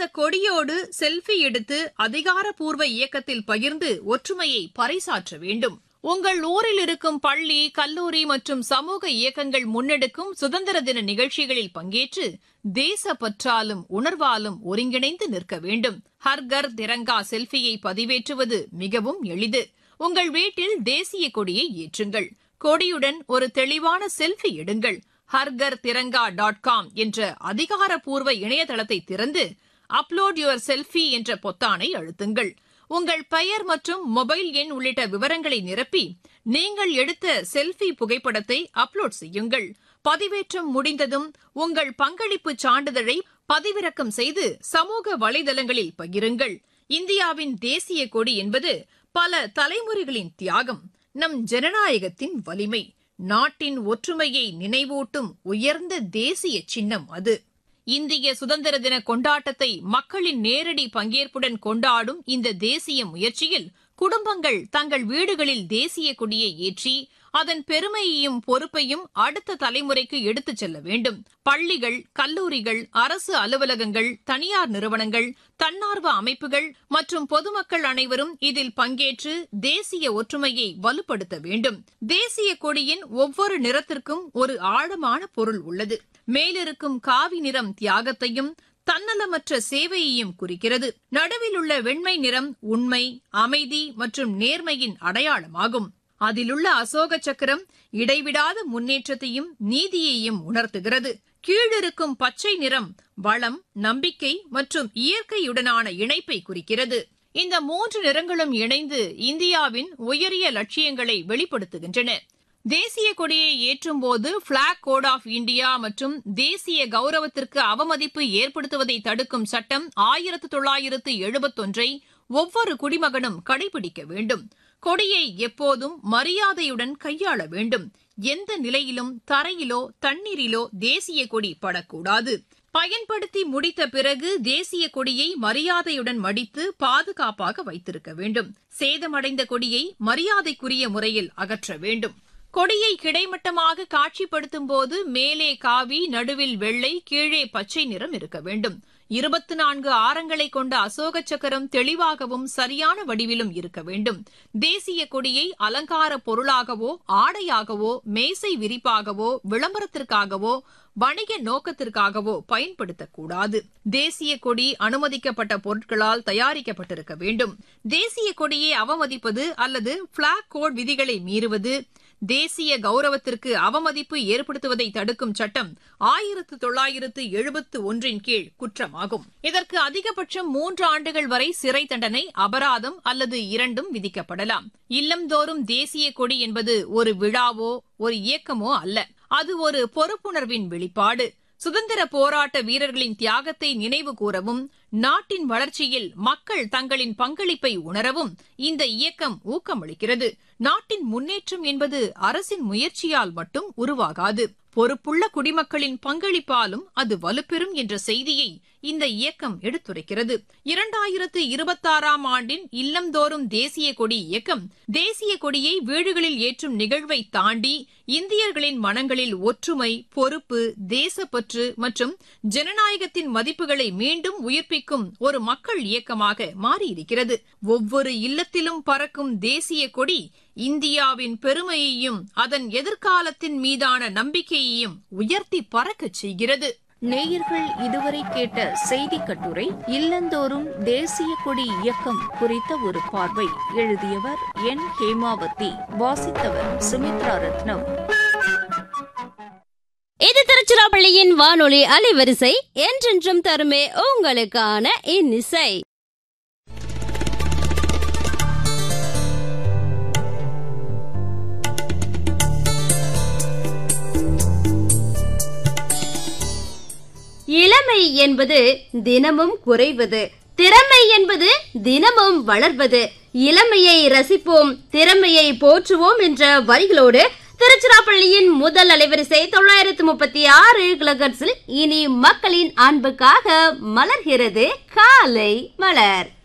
அந்த கொடியோடு செல்ஃபி எடுத்து அதிகாரப்பூர்வ இயக்கத்தில் பகிர்ந்து ஒற்றுமையை பறைசாற்ற வேண்டும் உங்கள் ஊரில் இருக்கும் பள்ளி கல்லூரி மற்றும் சமூக இயக்கங்கள் முன்னெடுக்கும் சுதந்திர தின நிகழ்ச்சிகளில் பங்கேற்று தேச பற்றாலும் உணர்வாலும் ஒருங்கிணைந்து நிற்க வேண்டும் ஹர்கர் திரங்கா செல்ஃபியை பதிவேற்றுவது மிகவும் எளிது உங்கள் வீட்டில் தேசிய கொடியை ஏற்றுங்கள் கொடியுடன் ஒரு தெளிவான செல்ஃபி எடுங்கள் ஹர்கர் திரங்கா டாட் காம் என்ற அதிகாரப்பூர்வ இணையதளத்தை திறந்து அப்லோட் யுவர் செல்ஃபி என்ற பொத்தானை அழுத்துங்கள் உங்கள் பெயர் மற்றும் மொபைல் எண் உள்ளிட்ட விவரங்களை நிரப்பி நீங்கள் எடுத்த செல்ஃபி புகைப்படத்தை அப்லோட் செய்யுங்கள் பதிவேற்றம் முடிந்ததும் உங்கள் பங்களிப்பு சான்றிதழை பதிவிறக்கம் செய்து சமூக வலைதளங்களில் பகிருங்கள் இந்தியாவின் தேசிய கொடி என்பது பல தலைமுறைகளின் தியாகம் நம் ஜனநாயகத்தின் வலிமை நாட்டின் ஒற்றுமையை நினைவூட்டும் உயர்ந்த தேசிய சின்னம் அது இந்திய சுதந்திர தின கொண்டாட்டத்தை மக்களின் நேரடி பங்கேற்புடன் கொண்டாடும் இந்த தேசிய முயற்சியில் குடும்பங்கள் தங்கள் வீடுகளில் தேசிய கொடியை ஏற்றி அதன் பெருமையையும் பொறுப்பையும் அடுத்த தலைமுறைக்கு எடுத்துச் செல்ல வேண்டும் பள்ளிகள் கல்லூரிகள் அரசு அலுவலகங்கள் தனியார் நிறுவனங்கள் தன்னார்வ அமைப்புகள் மற்றும் பொதுமக்கள் அனைவரும் இதில் பங்கேற்று தேசிய ஒற்றுமையை வலுப்படுத்த வேண்டும் தேசிய கொடியின் ஒவ்வொரு நிறத்திற்கும் ஒரு ஆழமான பொருள் உள்ளது மேலிருக்கும் காவி நிறம் தியாகத்தையும் தன்னலமற்ற சேவையையும் குறிக்கிறது நடுவில் உள்ள வெண்மை நிறம் உண்மை அமைதி மற்றும் நேர்மையின் அடையாளமாகும் அதிலுள்ள அசோக சக்கரம் இடைவிடாத முன்னேற்றத்தையும் நீதியையும் உணர்த்துகிறது கீழிருக்கும் பச்சை நிறம் வளம் நம்பிக்கை மற்றும் இயற்கையுடனான இணைப்பை குறிக்கிறது இந்த மூன்று நிறங்களும் இணைந்து இந்தியாவின் உயரிய லட்சியங்களை வெளிப்படுத்துகின்றன தேசிய கொடியை ஏற்றும்போது பிளாக் கோட் ஆஃப் இந்தியா மற்றும் தேசிய கௌரவத்திற்கு அவமதிப்பு ஏற்படுத்துவதை தடுக்கும் சட்டம் ஆயிரத்து தொள்ளாயிரத்து எழுபத்தொன்றை ஒவ்வொரு குடிமகனும் கடைபிடிக்க வேண்டும் கொடியை எப்போதும் மரியாதையுடன் கையாள வேண்டும் எந்த நிலையிலும் தரையிலோ தண்ணீரிலோ தேசிய கொடி படக்கூடாது பயன்படுத்தி முடித்த பிறகு தேசிய கொடியை மரியாதையுடன் மடித்து பாதுகாப்பாக வைத்திருக்க வேண்டும் சேதமடைந்த கொடியை மரியாதைக்குரிய முறையில் அகற்ற வேண்டும் கொடியை கிடைமட்டமாக காட்சிப்படுத்தும் போது மேலே காவி நடுவில் வெள்ளை கீழே பச்சை நிறம் இருக்க வேண்டும் இருபத்தி நான்கு ஆரங்களை கொண்ட அசோக சக்கரம் தெளிவாகவும் சரியான வடிவிலும் இருக்க வேண்டும் தேசிய கொடியை அலங்கார பொருளாகவோ ஆடையாகவோ மேசை விரிப்பாகவோ விளம்பரத்திற்காகவோ வணிக நோக்கத்திற்காகவோ பயன்படுத்தக்கூடாது தேசிய கொடி அனுமதிக்கப்பட்ட பொருட்களால் தயாரிக்கப்பட்டிருக்க வேண்டும் தேசிய கொடியை அவமதிப்பது அல்லது பிளாக் கோட் விதிகளை மீறுவது தேசிய கௌரவத்திற்கு அவமதிப்பு ஏற்படுத்துவதை தடுக்கும் சட்டம் ஆயிரத்து தொள்ளாயிரத்து எழுபத்து ஒன்றின் கீழ் குற்றமாகும் இதற்கு அதிகபட்சம் மூன்று ஆண்டுகள் வரை சிறை தண்டனை அபராதம் அல்லது இரண்டும் விதிக்கப்படலாம் இல்லந்தோறும் தேசிய கொடி என்பது ஒரு விழாவோ ஒரு இயக்கமோ அல்ல அது ஒரு பொறுப்புணர்வின் வெளிப்பாடு சுதந்திர போராட்ட வீரர்களின் தியாகத்தை நினைவு கூறவும் நாட்டின் வளர்ச்சியில் மக்கள் தங்களின் பங்களிப்பை உணரவும் இந்த இயக்கம் ஊக்கமளிக்கிறது நாட்டின் முன்னேற்றம் என்பது அரசின் முயற்சியால் மட்டும் உருவாகாது பொறுப்புள்ள குடிமக்களின் பங்களிப்பாலும் அது வலுப்பெறும் என்ற செய்தியை இந்த இயக்கம் எடுத்துரைக்கிறது இரண்டாயிரத்து இருபத்தாறாம் ஆண்டின் இல்லந்தோறும் தேசிய கொடி இயக்கம் தேசிய கொடியை வீடுகளில் ஏற்றும் நிகழ்வை தாண்டி இந்தியர்களின் மனங்களில் ஒற்றுமை பொறுப்பு தேசப்பற்று மற்றும் ஜனநாயகத்தின் மதிப்புகளை மீண்டும் உயிர்ப்பிக்கும் ஒரு மக்கள் இயக்கமாக மாறியிருக்கிறது ஒவ்வொரு இல்லத்திலும் பறக்கும் தேசிய கொடி இந்தியாவின் பெருமையையும் அதன் எதிர்காலத்தின் மீதான நம்பிக்கையையும் உயர்த்தி பறக்கச் செய்கிறது நேயர்கள் இதுவரை கேட்ட செய்தி கட்டுரை இல்லந்தோறும் தேசிய கொடி இயக்கம் குறித்த ஒரு பார்வை எழுதியவர் என் ஹேமாவதி வாசித்தவர் சுமித்ரா ரத்னம் இது திருச்சிராப்பள்ளியின் வானொலி அலைவரிசை என்றென்றும் தருமே உங்களுக்கான இன்னிசை இளமை என்பது தினமும் குறைவது திறமை என்பது தினமும் வளர்வது இளமையை ரசிப்போம் திறமையை போற்றுவோம் என்ற வரிகளோடு திருச்சிராப்பள்ளியின் முதல் அலைவரிசை தொள்ளாயிரத்து முப்பத்தி ஆறு கிலோகட்ஸில் இனி மக்களின் அன்புக்காக மலர்கிறது காலை மலர்